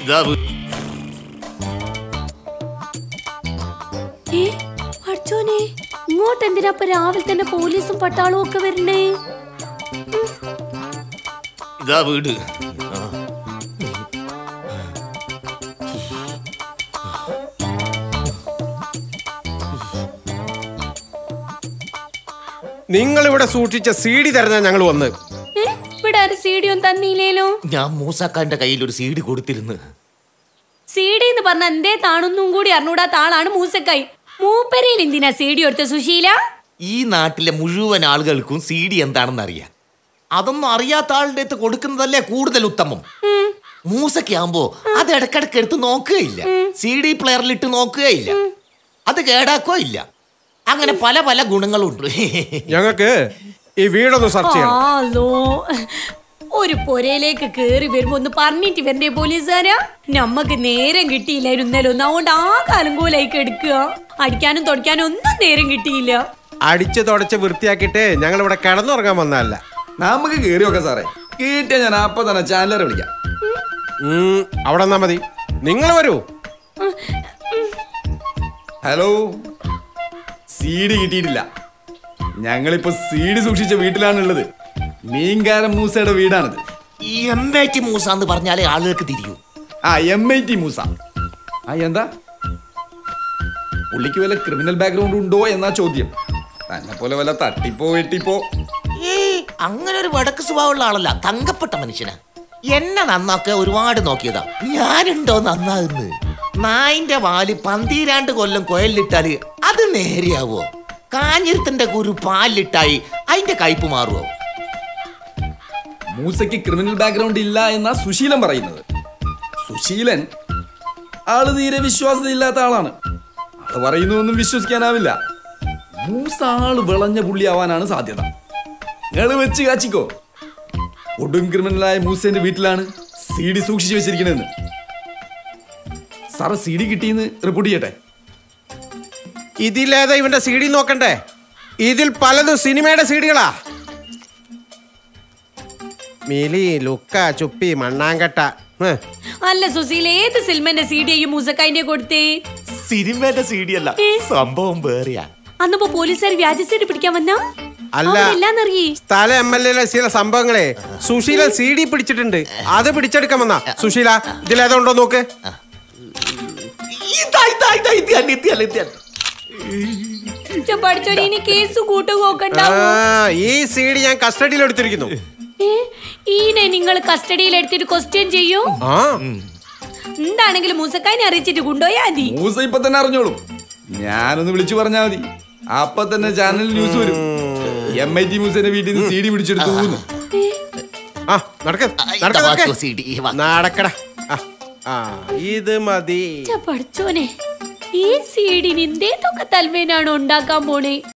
ഇതാ വീ- ഏ അർജുനെ ഇങ്ങോട്ട് എന്തിനാ ഇപ്പൊ രാവിലെ തന്നെ പോലീസും പട്ടാളവും ഒക്കെ വരണേ ഇതാ വീട് ആ. നിങ്ങൾ ഇവിടെ സൂക്ഷിച്ച സി ഡി തരുന്ന ഞങ്ങൾ വന്ന് ഏ ഇവിടെ ആരും സി ഡി ഒന്നും തന്നില്ലേലോ ഞാൻ മൂസാക്കാന്റെ കയ്യിൽ ഒരു സീഡ് കൊടുത്തിരുന്നു സി ഡി എന്ന് പറഞ്ഞ എന്തേ താണൊന്നും കൂടി അറിഞ്ഞൂടാത്ത ആളാണ് മൂസക്കായി മൂപ്പരയിൽ എന്തിനാ സി ഡി എടുത്ത സുശീല ഈ നാട്ടിലെ മുഴുവൻ ആളുകൾക്കും സി ഡി എന്താണെന്ന് അറിയാം അതൊന്നും അറിയാത്ത ആളുടെ അടുത്ത് കൊടുക്കുന്നതല്ലേ കൂടുതൽ ഉത്തമം മൂസയ്ക്കാകുമ്പോ അത് ഇടക്കിടക്ക് എടുത്ത് നോക്കുകയില്ല സി ഡി പ്ലെയറിലിട്ട് നോക്കുകയില്ല അത് കേടാക്കോ ഇല്ല അങ്ങനെ പല പല ഗുണങ്ങളുണ്ട് ഞങ്ങൾക്ക് ഈ വീടൊന്ന് സെർച്ച് ചെയ്യണം ആലോ ഒരു പൊരയിലേക്ക് കേറി വരുമ്പോ ഒന്ന് പറഞ്ഞിട്ട് വരണ്ടേ പോലീസുകാരാ നമ്മക്ക് നേരം കിട്ടിയില്ലായിരുന്നല്ലോ അതുകൊണ്ട് ആ കാലം കോലായിക്ക് എടുക്കുക അടിക്കാനും തുടയ്ക്കാനും ഒന്നും നേരം കിട്ടിയില്ല അടിച്ച് തുടച്ച് വൃത്തിയാക്കിയിട്ട് ഞങ്ങൾ ഇവിടെ കിടന്നുറങ്ങാൻ വന്നതല്ല നമുക്ക് കേറി നോക്കാം സാറേ കേട്ടിയാ ഞാൻ അപ്പൊ തന്നെ ചാനലറെ വിളിക്കാം ഉം, അവിടെ നിന്നാ മതി നിങ്ങൾ വരൂ ഹലോ സി ഡി കിട്ടിയിട്ടില്ല ഞങ്ങളിപ്പോ സി ഡി സൂക്ഷിച്ച വീട്ടിലാണുള്ളത് മീൻകാരൻ മൂസയുടെ വീടാണിത് ഈ എംബേറ്റി മൂസ എന്ന് പറഞ്ഞാലേ ആളുകൾക്ക് തിരിയൂ ആ എം ഐ ടി മൂസ ആ എന്താ പുള്ളിക്ക് വല്ല ക്രിമിനൽ ബാക്ക്ഗ്രൗണ്ട് ഉണ്ടോ എന്നാ ചോദ്യം തന്നെ പോലെ വല്ല തട്ടിപ്പോ വെട്ടിപ്പോ ഏയ് അങ്ങനെ ഒരു വടക്ക് സ്വഭാവമുള്ള ആളല്ല തങ്കപ്പെട്ട മനുഷ്യനാ എന്നെ നന്നാക്ക ഒരുപാട് നോക്കിയതാ ഞാനുണ്ടോ നന്നാകുന്നു നായിന്റെ വാല് പന്തീരാണ്ട് കൊല്ലം കൊയലിട്ടാല് അത് നേരെയാവോ കാഞ്ഞിരത്തിന്റെ കുരു പാലിട്ടായി അതിന്റെ കയ്പ് മാറുവോ മൂസയ്ക്ക് ക്രിമിനൽ ബാക്ക്ഗ്രൗണ്ട് ഇല്ല എന്നാ സുശീലൻ പറയുന്നത് സുശീലൻ ആള് തീരെ വിശ്വാസമില്ലാത്ത ആളാണ് ആള് പറയുന്നതൊന്നും വിശ്വസിക്കാനാവില്ല മൂസ ആള് വിളഞ്ഞ പുള്ളിയാവാനാണ് സാധ്യത നിങ്ങള് വെച്ച് കാച്ചിക്കോ ഒടും ക്രിമിനലായ മൂസേന്റെ വീട്ടിലാണ് സി ഡി സൂക്ഷിച്ചു വെച്ചിരിക്കണെന്ന് സാറ് സി ഡി കിട്ടിയെന്ന് റിപ്പോർട്ട് ചെയ്യട്ടെ ഇതിലേതാ ഇവന്റെ സി ഡി നോക്കണ്ടേ ഇതിൽ പലതും സിനിമയുടെ സി ഡികളാ മിലി ലുക്ക ചുപ്പി മണ്ണാങ്കട്ട ഹ്. അല്ല സുശീല ഏത് സിനിമന്റെ സി ഡി ആയി മൂസക്കായിന്റെ കൊടുത്തേ സിനിമയുടെ സി ഡി അല്ല സംഭവം വേറെയാ അന്നപ്പോ പോലീസുകാർ വ്യാജ സി ഡി പിടിക്കാൻ വന്നാ അല്ല. എല്ലാന്നറിയേ സ്ഥല എം എൽ എ ചില സംഭവങ്ങളെ സുശീല സി ഡി പിടിച്ചിട്ടുണ്ട് അത് പിടിച്ചെടുക്കാൻ വന്ന സുശീല ഇതിലേതാ ഉണ്ടോ നോക്ക് ഇതാ ഇതാ ഇതാ ഇത് തന്നെ ഇത് തന്നെ ഇത് തന്നെ പഠിച്ചോരി ഇനി കേസ് കൂട്ടുക ആ, നോക്കണ്ടാവോ ഈ സി ഡി ഞാൻ കസ്റ്റഡിയിൽ എടുത്തിരിക്കുന്നു ഏ, ഈനെ നിങ്ങൾ കസ്റ്റഡിയിൽ എടുത്തിട്ട് ക്വസ്റ്റ്യൻ ചെയ്യൂ ആ എന്താണെങ്കിലും മൂസക്കായിനെ അറിയിച്ചിട്ട് കൊണ്ടുപോയാ മതി മൂസ ഇപ്പൊ തന്നെ അറിഞ്ഞോളും ഞാനൊന്ന് വിളിച്ചു പറഞ്ഞാ മതി അപ്പൊ തന്നെ ചാനൽ ന്യൂസ് വരും എം ഐ ടി മൂസേന്റെ വീട്ടിൽ നിന്ന് സി ഡി പിടിച്ചെടുത്തു എന്ന്. ആ നടക്ക ആ, നടക്ക ഇതാ നടക്ക. വാ, CD, വാ. നടക്കട ആ, ആ ഇത് മതി പഠിച്ചോനെ ഈ സീഡിന് എന്തേതൊക്കെ തൽവേനാണ് ഉണ്ടാക്കാൻ പോണേ